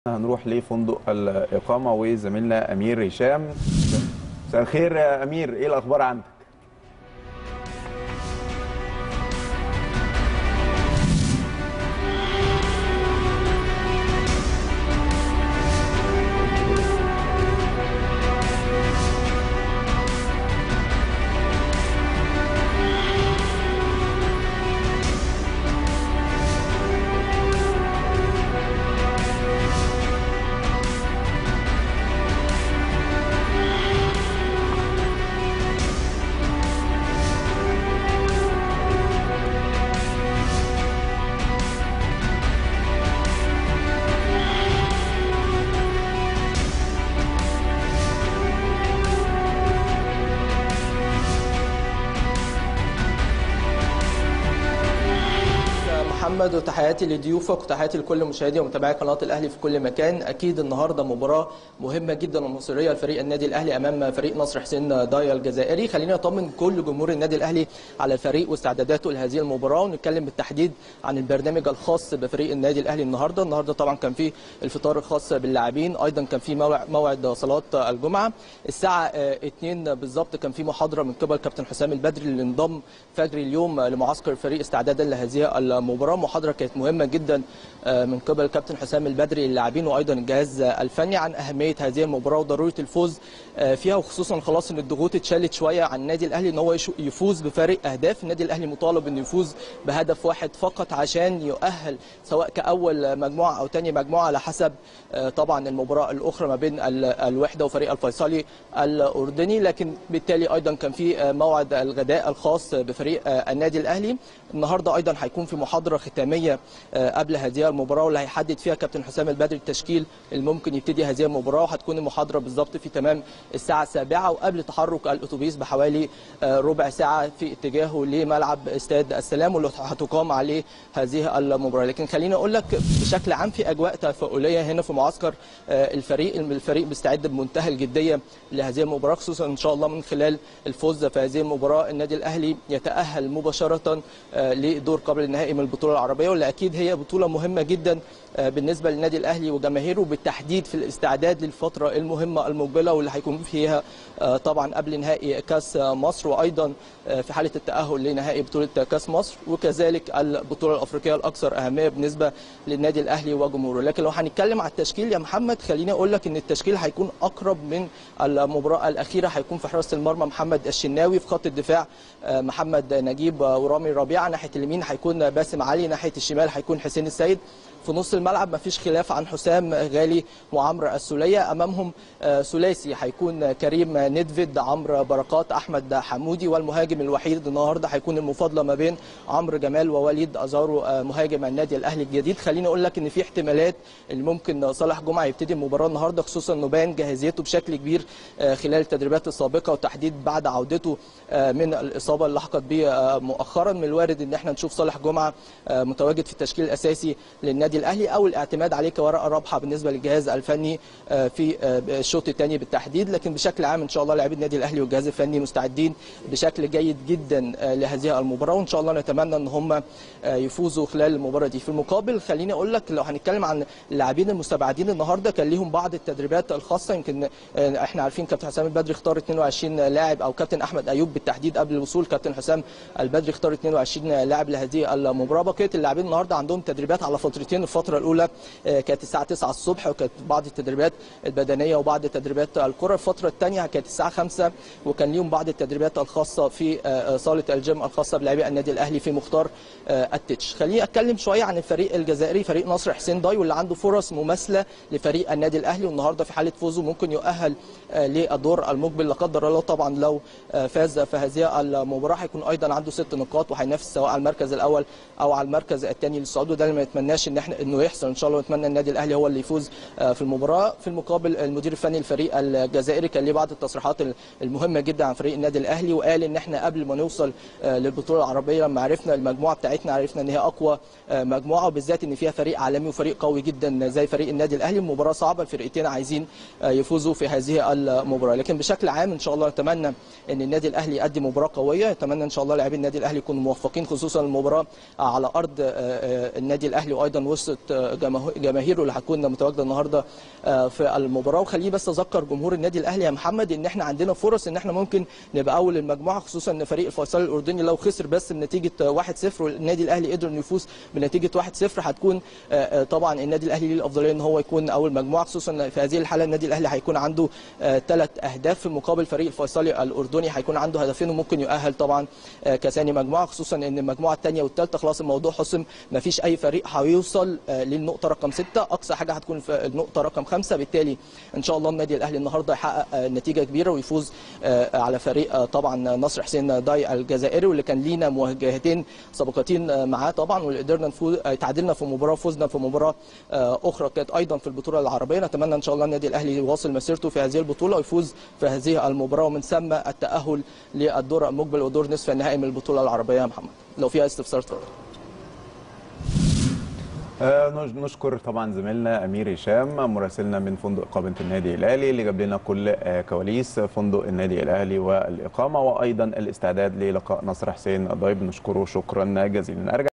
هنروح لفندق الإقامة وزميلنا أمير هشام مساء الخير يا أمير إيه الأخبار عندك؟ محمد وتحياتي لضيوفك وتحياتي لكل مشاهدي ومتابعي قناه الاهلي في كل مكان اكيد النهارده مباراه مهمه جدا ومصيريه لفريق النادي الاهلي امام فريق نصر حسين ضايا الجزائري خليني اطمن كل جمهور النادي الاهلي على الفريق واستعداداته لهذه المباراه ونتكلم بالتحديد عن البرنامج الخاص بفريق النادي الاهلي النهارده النهارده طبعا كان في الفطار الخاص باللاعبين ايضا كان في موعد صلاه الجمعه الساعه 2 بالظبط كان في محاضره من قبل كابتن حسام البدري اللي انضم فجر اليوم لمعسكر الفريق استعدادا لهذه المباراه محاضره كانت مهمه جدا من قبل كابتن حسام البدري للاعبين وايضا الجهاز الفني عن اهميه هذه المباراه وضروره الفوز فيها وخصوصا خلاص ان الضغوط اتشالت شويه عن النادي الاهلي ان هو يفوز بفارق اهداف النادي الاهلي مطالب انه يفوز بهدف واحد فقط عشان يؤهل سواء كاول مجموعه او ثاني مجموعه على حسب طبعا المباراه الاخرى ما بين الوحده وفريق الفيصلي الاردني لكن بالتالي ايضا كان في موعد الغداء الخاص بفريق النادي الاهلي النهارده ايضا هيكون في محاضره ختاميه قبل هذه المباراه واللي هيحدد فيها كابتن حسام البدري التشكيل اللي ممكن يبتدي هذه المباراه وهتكون المحاضره بالظبط في تمام الساعه السابعه وقبل تحرك الاتوبيس بحوالي ربع ساعه في اتجاهه لملعب استاد السلام واللي هتقام عليه هذه المباراه لكن خليني اقول لك بشكل عام في اجواء تفاؤليه هنا في معسكر الفريق الفريق بيستعد بمنتهى الجديه لهذه المباراه خصوصا ان شاء الله من خلال الفوز في هذه المباراه النادي الاهلي يتاهل مباشره لدور قبل النهائي من البطوله العربيه واللي اكيد هي بطوله مهمه جدا بالنسبه للنادي الاهلي وجماهيره بالتحديد في الاستعداد للفتره المهمه المقبله واللي هيكون فيها طبعا قبل نهائي كاس مصر وايضا في حاله التاهل لنهائي بطوله كاس مصر وكذلك البطوله الافريقيه الاكثر اهميه بالنسبه للنادي الاهلي وجمهوره لكن لو هنتكلم على التشكيل يا محمد خليني اقول لك ان التشكيل هيكون اقرب من المباراه الاخيره هيكون في حراسه المرمى محمد الشناوي في خط الدفاع محمد نجيب ورامي ربيعه ناحيه اليمين هيكون باسم علي ناحيه الشمال هيكون حسين السيد في نص الملعب ما فيش خلاف عن حسام غالي وعمرو السوليه امامهم ثلاثي هيكون كريم ندفيد عمرو بركات احمد حمودي والمهاجم الوحيد النهارده هيكون المفاضله ما بين عمرو جمال ووليد ازارو مهاجم النادي الاهلي الجديد خليني اقول لك ان في احتمالات اللي ممكن صالح جمعه يبتدي المباراه النهارده خصوصا انه باين جاهزيته بشكل كبير خلال التدريبات السابقه وتحديد بعد عودته من الاصابه اللي لحقت به مؤخرا من الوارد ان احنا نشوف صالح جمعه متواجد في التشكيل الاساسي للنادي الاهلي او الاعتماد عليه كورقه رابحه بالنسبه للجهاز الفني في الشوط الثاني بالتحديد لكن بشكل عام ان شاء الله لاعبي النادي الاهلي والجهاز الفني مستعدين بشكل جيد جدا لهذه المباراه وان شاء الله نتمنى ان هم يفوزوا خلال المباراه دي في المقابل خليني اقول لك لو هنتكلم عن اللاعبين المستبعدين النهارده كان ليهم بعض التدريبات الخاصه يمكن احنا عارفين كابتن حسام البدري اختار 22 لاعب او كابتن احمد ايوب بالتحديد قبل الوصول كابتن حسام البدري اختار 22 لاعب لهذه المباراه بقيه اللاعبين النهارده عندهم تدريبات على فترتين الفتره الاولى كانت الساعه 9 الصبح وكانت بعض التدريبات البدنيه وبعض تدريبات الكره الفتره الثانيه كانت الساعه 5 وكان ليهم بعض التدريبات الخاصه في صاله الجيم الخاصه بلاعبي النادي الاهلي في مختار التتش خليني اتكلم شويه عن الفريق الجزائري فريق نصر حسين ضاي واللي عنده فرص مماثله لفريق النادي الاهلي والنهارده في حاله فوزه ممكن يؤهل للدور المقبل لا قدر الله طبعا لو فاز في هذه المباراه هيكون ايضا عنده ست نقاط وهينافس سواء على المركز الاول او على المركز الثاني للصعود وده اللي ما نتمناش ان احنا انه يحصل ان شاء الله نتمنى النادي الاهلي هو اللي يفوز في المباراه في المقابل المدير الفني للفريق الجزائري كان ليه بعض التصريحات المهمه جدا عن فريق النادي الاهلي وقال ان احنا قبل ما نوصل للبطوله العربيه لما عرفنا المجموعه بتاعتنا عرفنا ان هي اقوى مجموعه وبالذات ان فيها فريق عالمي وفريق قوي جدا زي فريق النادي الاهلي مباراه صعبه الفرقتين عايزين يفوزوا في هذه المباراه لكن بشكل عام ان شاء الله نتمنى ان النادي الاهلي يقدم مباراه قويه نتمنى ان شاء الله لاعبي النادي الاهلي يكونوا موفقين خصوصا المباراه على ارض النادي الاهلي وايضا وسط فرصه جماهير- جماهيره اللي هتكون متواجده النهارده آه، في المباراه وخليه بس اذكر جمهور النادي الاهلي يا محمد ان احنا عندنا فرص ان احنا ممكن نبقى اول المجموعه خصوصا ان فريق الفيصل الاردني لو خسر بس بنتيجه 1-0 والنادي الاهلي قدر انه يفوز بنتيجه 1-0 هتكون آه، آه، طبعا النادي الاهلي ليه الافضليه ان هو يكون اول مجموعه خصوصا إن في هذه الحاله النادي الاهلي هيكون عنده ثلاث اهداف في مقابل فريق الفيصلي الاردني هيكون عنده هدفين وممكن يؤهل طبعا آه، كثاني مجموعه خصوصا ان المجموعه الثانيه والثالثه خلاص الموضوع حسم ما فيش اي فريق هيوصل آه، للنقطه رقم ستة اقصى حاجه هتكون في النقطه رقم خمسة بالتالي ان شاء الله النادي الاهلي النهارده يحقق آه، نتيجه كبيره ويفوز آه، على فريق آه، طبعا نصر حسين داي الجزائري واللي كان لينا مواجهتين سابقتين آه، معاه طبعا واللي قدرنا نفوز آه، تعادلنا في مباراه وفوزنا في مباراه آه، اخرى كانت ايضا في البطوله العربيه نتمنى ان شاء الله النادي الاهلي يواصل مسيرته في هذه البطوله ويفوز في هذه المباراه ومن ثم التاهل للدور المقبل ودور نصف النهائي من البطوله العربيه يا محمد لو فيها استفسار اتفضل آه، نش- نشكر طبعا زميلنا امير هشام مراسلنا من فندق اقامه النادي الاهلي اللي جاب لنا كل آه، كواليس فندق النادي الاهلي والاقامه وايضا الاستعداد للقاء نصر حسين ضايب نشكره شكرا جزيلا ارجع